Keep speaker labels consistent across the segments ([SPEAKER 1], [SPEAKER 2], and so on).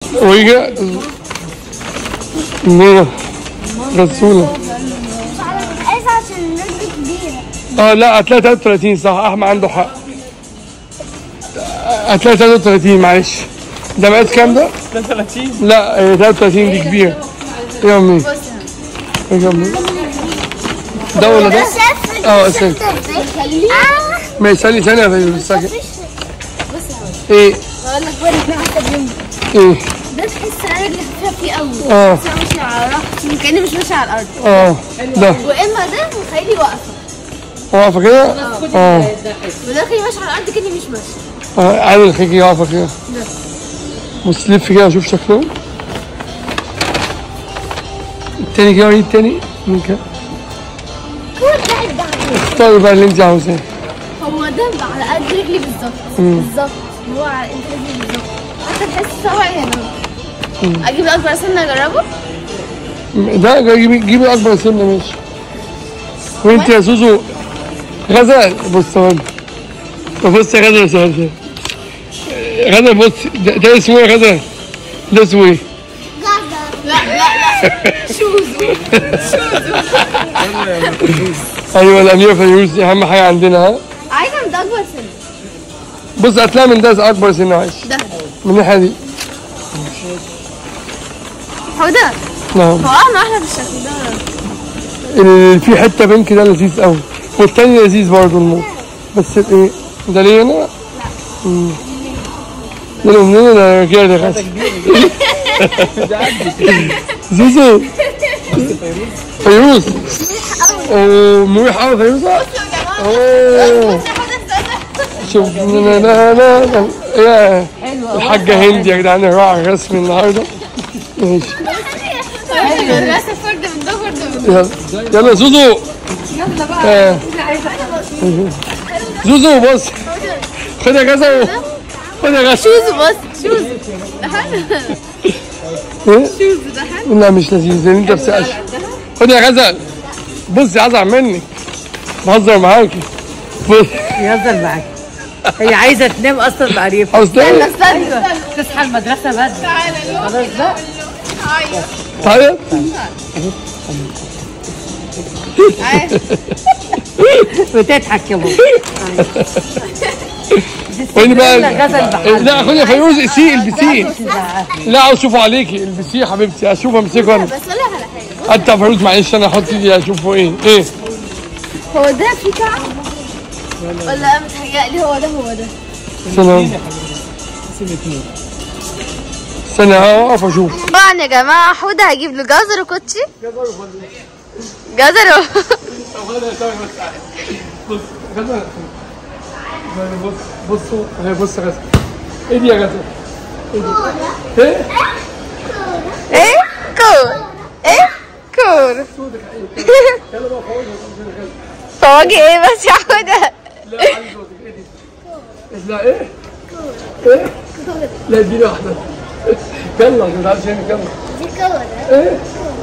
[SPEAKER 1] ويجي مية رسولة
[SPEAKER 2] عايز عشان النسبة كبيرة
[SPEAKER 1] اه لا هتلاقي 33 صح احمد عنده حق هتلاقي 33 معلش ده مقاس كام ده؟
[SPEAKER 3] 33
[SPEAKER 1] لا آه، 33 دي كبيرة ايه يا امي؟ ايه يا امي؟ ده ولا ده؟
[SPEAKER 2] شاف
[SPEAKER 1] اه استنى
[SPEAKER 2] آه.
[SPEAKER 1] ماشي ثانية ثانية يا فندم ساكت ايه
[SPEAKER 2] بقول لك بقول لك حتى اليوم
[SPEAKER 1] ايه
[SPEAKER 2] ده تحس انا رجلي خفيفه فيه قوي
[SPEAKER 1] اه
[SPEAKER 2] بس انا ماشيه على راحتي كاني مش ماشيه على الارض
[SPEAKER 1] اه ده
[SPEAKER 2] واما ده مخليني واقفه
[SPEAKER 1] واقفة كده؟ اه
[SPEAKER 2] وده خليني ماشيه على الارض كاني مش ماشيه
[SPEAKER 1] اه عامل خيكي واقفة كده بص لف كده اشوف شكله التاني كده وريني التاني من كده
[SPEAKER 2] كل ده ده
[SPEAKER 1] اختاري بقى اللي انت عاوزاه
[SPEAKER 2] هو ده على قد رجلي بالظبط بالظبط هو على قد رجلي بالظبط حتى تحس صوعي هنا اجيب الاكبر سنه اجربه
[SPEAKER 1] ده جيبي جيبي اكبر سنه ماشي وانت يا زوزو غزل بص ثواني بص يا غزل يا سؤال غزل بص ده, ده اسمه ايه يا غزل؟ ده اسمه ايه؟
[SPEAKER 2] لا لا لا شوزو
[SPEAKER 1] ايوه الاميره فيروز دي اهم حاجه عندنا ها
[SPEAKER 2] عايزه من ده اكبر سنه
[SPEAKER 1] بص هتلاقي من ده اكبر سنه معلش
[SPEAKER 2] ده
[SPEAKER 1] من الناحيه دي
[SPEAKER 2] هو ده
[SPEAKER 1] نعم
[SPEAKER 2] هو احنا احلى بالشكل ده
[SPEAKER 1] اللي في حته بينك ده لذيذ قوي والتاني لذيذ برضه الموت بس ايه ده ليه انا؟ مم. ده لو منين ده رجاله يا غزل زوزو فيروز اوه مريح قوي فيروزة اوه شوف لا لا لا لا يا الحاجة هندي يا جدعان الراعي الرسمي النهارده ماشي
[SPEAKER 2] للاسف فرد من ده فرد من
[SPEAKER 1] يلا يلا زوزو آه. زوزو بص خد يا جزر خد يا جزر
[SPEAKER 2] شوزو بس شوزو ده حلو
[SPEAKER 1] ايه؟
[SPEAKER 2] شوزو ده حلو
[SPEAKER 1] لا مش لذيذ لان انت بسقش خد يا غزل بص يا هزعل منك بهزر معاكي بص
[SPEAKER 4] يهزر معاك هي عايزه تنام اصلا بعريف
[SPEAKER 1] اصل
[SPEAKER 2] استنى
[SPEAKER 1] ايه؟
[SPEAKER 2] استنى
[SPEAKER 4] تصحى المدرسه بدري خلاص بقى
[SPEAKER 1] طيب
[SPEAKER 4] وتضحك يا بابا
[SPEAKER 1] وين بقى
[SPEAKER 4] غزل بحال.
[SPEAKER 1] لا خد يا فيروز اسيه البسيه لا عاوز اشوفه عليكي البسيه يا حبيبتي اشوف امسكه انا
[SPEAKER 2] بس اقول لك على حاجه
[SPEAKER 1] انت يا فيروز معلش انا احط ايدي اشوفه ايه ايه
[SPEAKER 2] هو ده في كعب ولا انا متهيألي هو ده هو ده
[SPEAKER 1] سلام استنى اقف اشوف
[SPEAKER 2] طبعا يا جماعه حوده هجيب له جزر وكوتشي جزر و...
[SPEAKER 1] بص غزل بص بصوا هي بص يا غزل ايه دي يا غزل؟ ايه دي؟ ايه؟
[SPEAKER 2] ايه كور ايه كور فواجه ايه بس يا حوده
[SPEAKER 1] لا عايز صوتك ايه دي؟ لا ايه؟ ايه؟ لا اديني واحدة يلا ما تزعلش هنا كمل
[SPEAKER 2] دي كور
[SPEAKER 1] ايه؟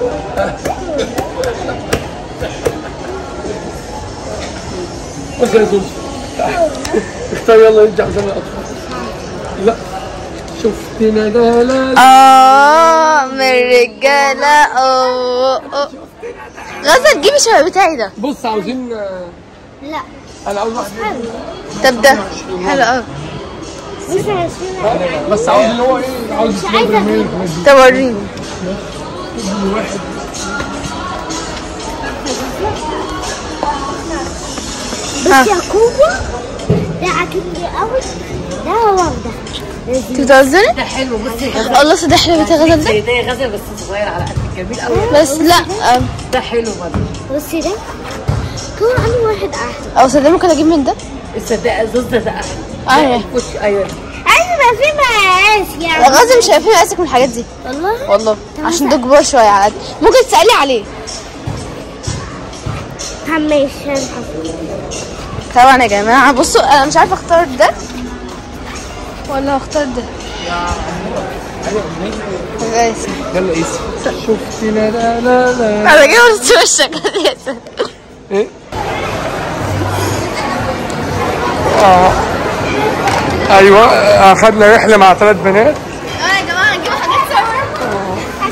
[SPEAKER 1] بص يا زوز اختار يلا انت عشان الاطفال لا شفتنا لا لا لا
[SPEAKER 2] اه من الرجاله اه اه غزل جيبي شبه بتاعي ده
[SPEAKER 1] بص عاوزين آه،
[SPEAKER 2] لا
[SPEAKER 1] انا عاوز واحد
[SPEAKER 2] طب ده حلو قوي
[SPEAKER 1] بس عاوز اللي هو ايه عاوز سبايدر مان والحاجات دي.
[SPEAKER 2] طب وريني
[SPEAKER 1] واحد
[SPEAKER 2] بس يا كوبا ده عاجبني قوي ده هو ده تتوزني؟
[SPEAKER 4] ده حلو بصي غزل
[SPEAKER 2] الله صدق حلو بتاع غزل ده
[SPEAKER 4] زي ده غزل بس صغير على قد الجميل قوي
[SPEAKER 2] بس لا أم،
[SPEAKER 4] ده حلو برضه
[SPEAKER 2] بصي ده كون عندي واحد احلى او صدق ممكن اجيب من ده
[SPEAKER 4] الصدق زوز ده ده احلى
[SPEAKER 2] ايوه
[SPEAKER 4] كوش ايوه
[SPEAKER 2] عايزه ما في مقاس يعني غازي مش هيفهم مقاسك من الحاجات دي والله والله عشان ده كبار شويه على قد ممكن تسالي عليه ماشي طبعا يا جماعه بصوا انا مش عارفه اختار ده ولا اختار ده جايز
[SPEAKER 1] يلا قيس شفتنا لا لا لا
[SPEAKER 2] انا جبت وشك
[SPEAKER 1] ايه اه ايوه اخدنا رحله مع ثلاث بنات
[SPEAKER 2] اه يا جماعه نجيب حاجات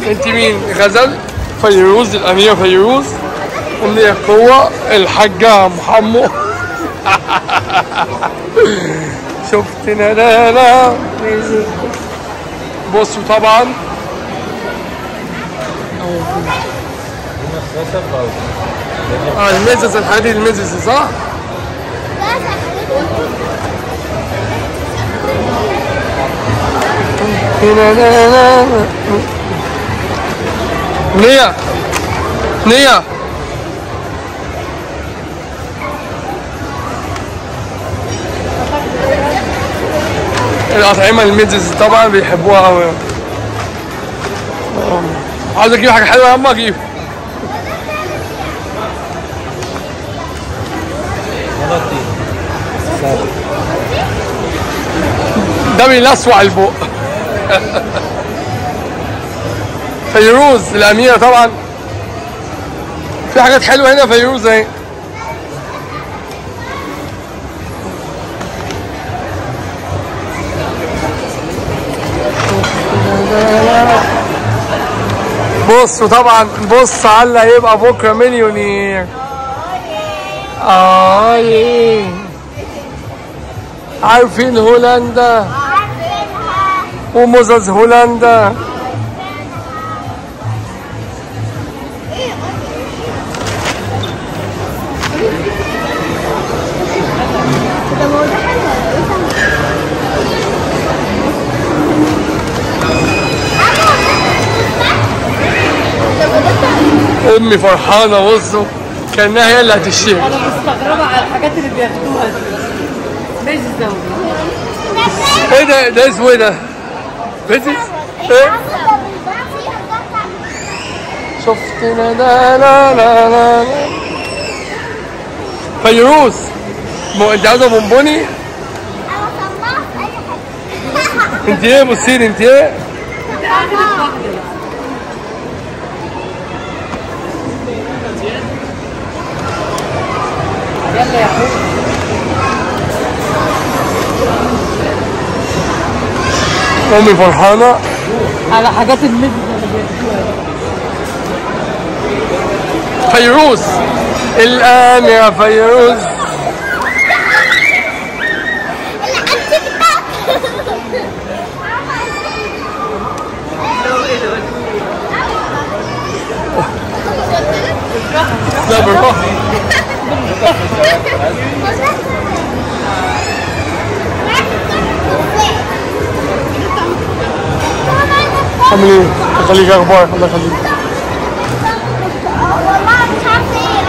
[SPEAKER 1] انت مين غزل فيروز الاميره فيروز امنيه قوه الحاجه محمو شفتنا لا لا بصوا طبعا اه المزز الحديد المزز صح؟ نية نية الأطعمة الميزز طبعا بيحبوها أوي عاوز أجيب حاجة حلوة يا أما أجيب ده بيلسوع البق فيروز الأميرة طبعا في حاجات حلوة هنا فيروز اهي بصوا طبعا بص على اللي هيبقى بكره مليونير اه يه. عارفين هولندا ومزز هولندا امي فرحانه بصوا كانها هي اللي هتشتري
[SPEAKER 4] انا مستغربه على الحاجات اللي بياخدوها دي ماشي الزوجة
[SPEAKER 1] ايه ده ده اسمه ايه ده؟ بيزنس؟ ايه؟ شفتنا لا لا لا لا لا. فيروز مو انت عاوزه بونبوني؟ انت ايه بصيلي انت ايه؟
[SPEAKER 4] يلا يا حبيبي
[SPEAKER 1] امي فرحانه
[SPEAKER 4] على حاجات المزز اللي بياخدوها دي
[SPEAKER 1] فيروز الان يا فيروز لا بالراحه عامل ايه؟ خليك اخبارك الله يخليك
[SPEAKER 2] والله مش عارفه ايه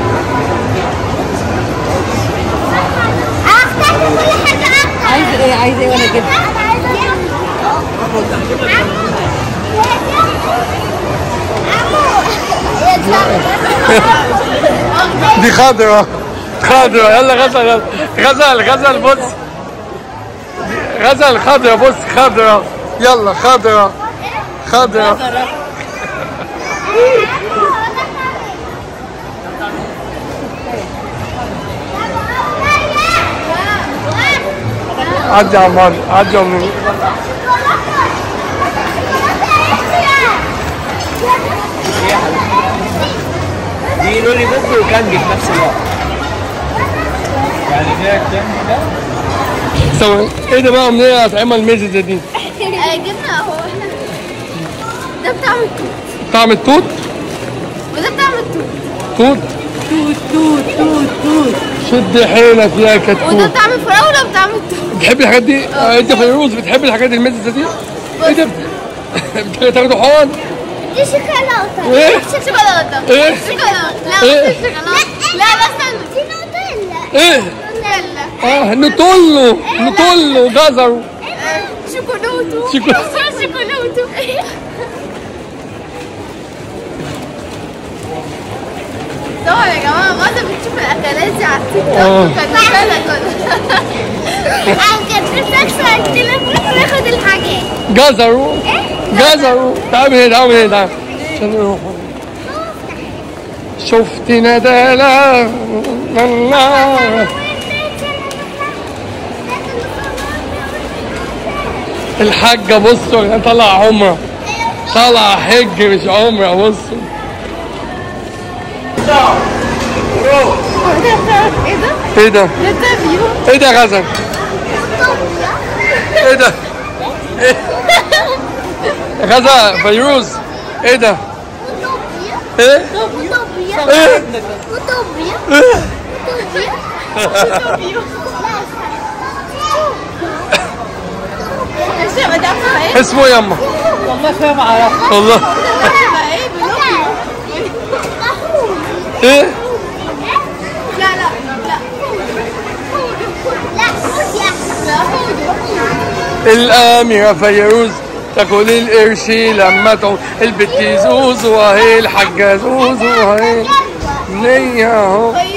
[SPEAKER 2] اصلا اختار كل حاجه اكتر
[SPEAKER 4] عايز ايه عايز ايه وانا اجيب
[SPEAKER 2] انا عايزه عمو
[SPEAKER 1] دي خضرة خضرة يلا غزل يلا. غزل غزل بص غزل خضرة بص خضرة يلا خضرة خضرة عدي يا عمار عدي يا عمار
[SPEAKER 3] دي لولي بوب وكاندي في نفس الوقت يعني فيها الكاندي ده
[SPEAKER 1] سوي ايه ده بقى منين اطعمة الميزة دي
[SPEAKER 2] جبنا اهو احنا ده بتاع التوت
[SPEAKER 1] طعم التوت
[SPEAKER 2] وده بتاع التوت
[SPEAKER 1] توت
[SPEAKER 4] توت توت توت توت
[SPEAKER 1] شد حيلك يا
[SPEAKER 2] وده
[SPEAKER 1] كتكوت
[SPEAKER 2] بتاع الفراوله وبتاع التوت
[SPEAKER 1] بتحبي الحاجات دي؟ آه، انت فيروز بتحبي الحاجات الميزة دي؟ ايه ده؟ بتاخدوا حقن؟
[SPEAKER 2] دي شوكولاته
[SPEAKER 1] ايه؟
[SPEAKER 2] شوكولاته
[SPEAKER 1] ايه؟
[SPEAKER 2] شوكولاته لا
[SPEAKER 1] ايه؟
[SPEAKER 2] مش شوكولاته لا لا استنى دي نوتيلا
[SPEAKER 1] ايه؟
[SPEAKER 2] نوتيلا
[SPEAKER 1] اه نطله نطله جزره
[SPEAKER 2] شوكولاتو
[SPEAKER 1] شوكو-
[SPEAKER 2] شوكولاتو طبعا يا جماعة بعد بتشوف الأكلات دي على التيك
[SPEAKER 1] آه.
[SPEAKER 2] توك كان بالك كده أنا كنت بتكسر التليفون وياخد الحاجات
[SPEAKER 1] جزره جزره تعال من هنا تعال من هنا تعال عشان نروح شفت ندالة الله الحاجة بصوا نطلع عمرة طالع حج مش عمره بص
[SPEAKER 2] ايه ده؟
[SPEAKER 1] ايه ده
[SPEAKER 2] نتابيو
[SPEAKER 1] ايه ده يا غزل ايه ده ايه يا غزل فيروز ايه ده ايه ايه ايه
[SPEAKER 2] ايش يا مدام ايه؟
[SPEAKER 1] اسمه إيه يما
[SPEAKER 4] والله شويه ما اعرفش
[SPEAKER 1] والله
[SPEAKER 2] ايه بنوبيو
[SPEAKER 1] ايه
[SPEAKER 2] لا لا لا لا هودي
[SPEAKER 1] الأميرة فيروز تاكل القرش لما تعود البت زوزو وهي الحاجة زوزو وهي نية اهو